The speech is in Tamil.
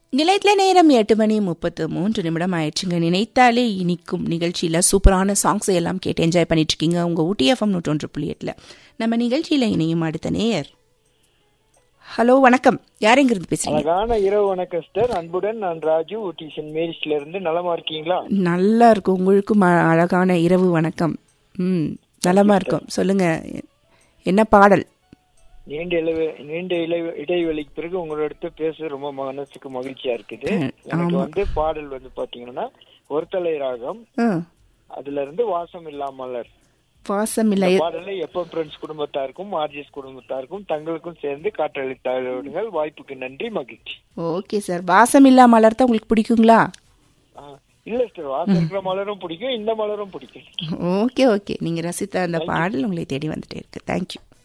நிலையத்தில நேரம் எட்டு மணி முப்பத்து மூன்று நிமிடம் ஆயிடுச்சுங்க நினைத்தாலே இனிக்கும் நிகழ்ச்சியில் சூப்பரான சாங்ஸ் எல்லாம் கேட்டு என்ஜாய் பண்ணிட்டு இருக்கீங்க உங்க ஊட்டி எஃப்எம் நூற்றொன்று புள்ளி எட்டில் நம்ம நிகழ்ச்சியில் இணையும் அடுத்த நேயர் ஹலோ வணக்கம் யார் எங்கிருந்து பேசுறீங்க அழகான இரவு வணக்கம் சிஸ்டர் அன்புடன் நான் ராஜு ஊட்டி சென்ட் மேரிஸ்ல இருந்து நலமா இருக்கீங்களா நல்லா இருக்கும் உங்களுக்கும் அ- அழகான இரவு வணக்கம் ம் நலமா இருக்கும் சொல்லுங்க என்ன பாடல் நீண்ட இளவு நீண்ட இளவு இடைவெளிக்கு பிறகு உங்களோட பேச ரொம்ப மனசுக்கு மகிழ்ச்சியா இருக்குது எனக்கு வந்து பாடல் வந்து பாத்தீங்கன்னா ஒருத்தலை ராகம் ஆ, அதுல இருந்து வாசம் இல்லாமலர் வாசம் இல்லை பாடலை எப்போ ஃப்ரெண்ட்ஸ் குடும்பத்தாருக்கும் ஆர்ஜிஎஸ் குடும்பத்தாருக்கும் தங்களுக்கும் சேர்ந்து காற்றளித்தார்கள் வாய்ப்புக்கு நன்றி மகிழ்ச்சி ஓகே சார் வாசம் இல்லா மலர் தான் உங்களுக்கு பிடிக்குங்களா ஆ, இல்ல சார் வாசம் இருக்கிற மலரும் பிடிக்கும் இந்த மலரும் பிடிக்கும் ஓகே ஓகே நீங்க ரசித்த அந்த பாடல் உங்களை தேடி வந்துட்டே இருக்கு தேங்க்யூ